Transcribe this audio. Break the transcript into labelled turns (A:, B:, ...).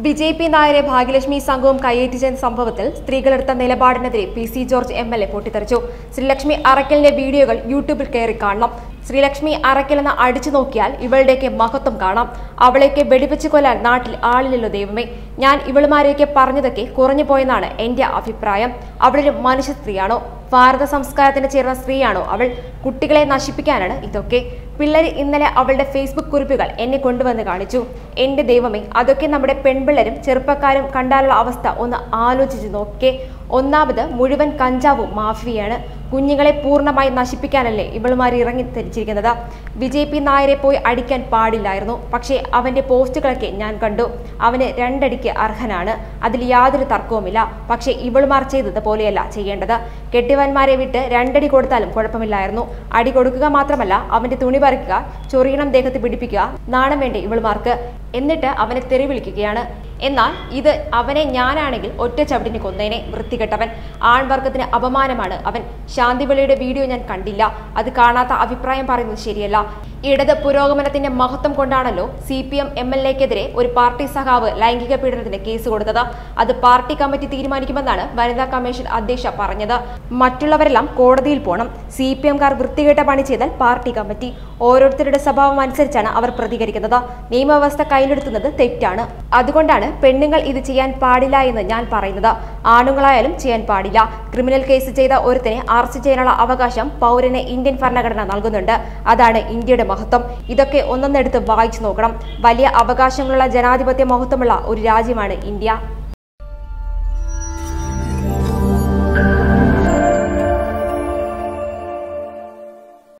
A: B J P നായരെ ഭാഗ്യലക്ഷ്മി സംഘവും കയ്യേറ്റിച്ച സംഭവത്തിൽ സ്ത്രീകളെടുത്ത നിലപാടിനെതിരെ P C George M L A പൊട്ടിത്തെറിച്ചു ശ്രീലക്ഷ്മി അറക്കലിന്റെ വീഡിയോകൾ യൂട്യൂബിൽ കയറി കാണണം ശ്രീലക്ഷ്മി അറക്കൽ എന്ന് അടിച്ചു നോക്കിയാൽ ഇവളുടെയൊക്കെ മഹത്വം കാണാം അവളെയൊക്കെ വെടിവെച്ച് കൊല്ലാൻ നാട്ടിൽ ആളില്ലല്ലോ ദൈവമേ ഞാൻ ഇവളുമാരെയൊക്കെ പറഞ്ഞതൊക്കെ കുറഞ്ഞു പോയെന്നാണ് എന്റെ അഭിപ്രായം അവളൊരു മനുഷ്യ സ്ത്രീയാണോ ഭാരത സംസ്കാരത്തിന് ചേർന്ന സ്ത്രീയാണോ അവൾ കുട്ടികളെ നശിപ്പിക്കാനാണ് ഇതൊക്കെ പിള്ളേർ ഇന്നലെ അവളുടെ ഫേസ്ബുക്ക് കുറിപ്പുകൾ എന്നെ കൊണ്ടുവന്ന് കാണിച്ചു എന്റെ ദൈവമേ അതൊക്കെ നമ്മുടെ പെൺപിള്ളേരും ചെറുപ്പക്കാരും കണ്ടാലുള്ള അവസ്ഥ ഒന്ന് ആലോചിച്ച് നോക്കേ ഒന്നാമത് മുഴുവൻ കഞ്ചാവും മാഫിയാണ് കുഞ്ഞുങ്ങളെ പൂർണ്ണമായി നശിപ്പിക്കാനല്ലേ ഇവളുമാർ ഇറങ്ങി തിരിച്ചിരിക്കുന്നത് ബി ജെ പി നായരെ പോയി അടിക്കാൻ പാടില്ലായിരുന്നു പക്ഷേ അവന്റെ പോസ്റ്റുകളൊക്കെ ഞാൻ കണ്ടു അവന് രണ്ടടിക്ക് അർഹനാണ് അതിൽ യാതൊരു തർക്കവുമില്ല പക്ഷേ ഇവളുമാർ ചെയ്തത് പോലെയല്ല ചെയ്യേണ്ടത് കെട്ടിവന്മാരെ വിട്ട് രണ്ടടി കൊടുത്താലും കുഴപ്പമില്ലായിരുന്നു അടി കൊടുക്കുക മാത്രമല്ല അവന്റെ തുണി പറിക്കുക ചൊറിയണം ദേഹത്ത് പിടിപ്പിക്കുക നാണം വേണ്ടേ ഇവളുമാർക്ക് എന്നിട്ട് അവനെ തെറി വിളിക്കുകയാണ് എന്നാൽ ഇത് അവനെ ഞാനാണെങ്കിൽ ഒറ്റ ചവിട്ടിന് കൊന്നേനെ വൃത്തികെട്ടവൻ ആൺവർഗത്തിന് അപമാനമാണ് അവൻ ശാന്തിവിളിയുടെ വീഡിയോ ഞാൻ കണ്ടില്ല അത് കാണാത്ത അഭിപ്രായം പറയുന്നത് ശരിയല്ല ഇടത് പുരോഗമനത്തിന്റെ മഹത്വം കൊണ്ടാണല്ലോ C P M M L എക്കെതിരെ ഒരു പാർട്ടി സഖാവ് ലൈംഗിക പീഡനത്തിന് കേസ് കൊടുത്തത് അത് പാർട്ടി കമ്മിറ്റി തീരുമാനിക്കുമെന്നാണ് വനിതാ കമ്മീഷൻ അധ്യക്ഷ പറഞ്ഞത് മറ്റുള്ളവരെല്ലാം കോടതിയിൽ പോകണം സി പി എംകാർ വൃത്തികെട്ട പണി ചെയ്താൽ പാർട്ടി കമ്മിറ്റി ഓരോരുത്തരുടെ സ്വഭാവം അനുസരിച്ചാണ് അവർ പ്രതികരിക്കുന്നത് നിയമവ്യവസ്ഥ കയ്യിലെടുത്തുന്നത് തെറ്റാണ് അതുകൊണ്ടാണ് പെണ്ണുങ്ങൾ ഇത് ചെയ്യാൻ പാടില്ല എന്ന് ഞാൻ പറയുന്നത് ആണുങ്ങളായാലും ചെയ്യാൻ പാടില്ല ക്രിമിനൽ കേസ് ചെയ്ത ഒരുത്തിനെ അറസ്റ്റ് ചെയ്യാനുള്ള അവകാശം പൗരന് ഇന്ത്യൻ ഭരണഘടന നൽകുന്നുണ്ട് അതാണ് ഇന്ത്യയുടെ മഹത്വം ഇതൊക്കെ ഒന്നൊന്നെടുത്ത് വായിച്ചു നോക്കണം വലിയ അവകാശങ്ങളുള്ള ജനാധിപത്യ മഹത്വമുള്ള ഒരു രാജ്യമാണ് ഇന്ത്യ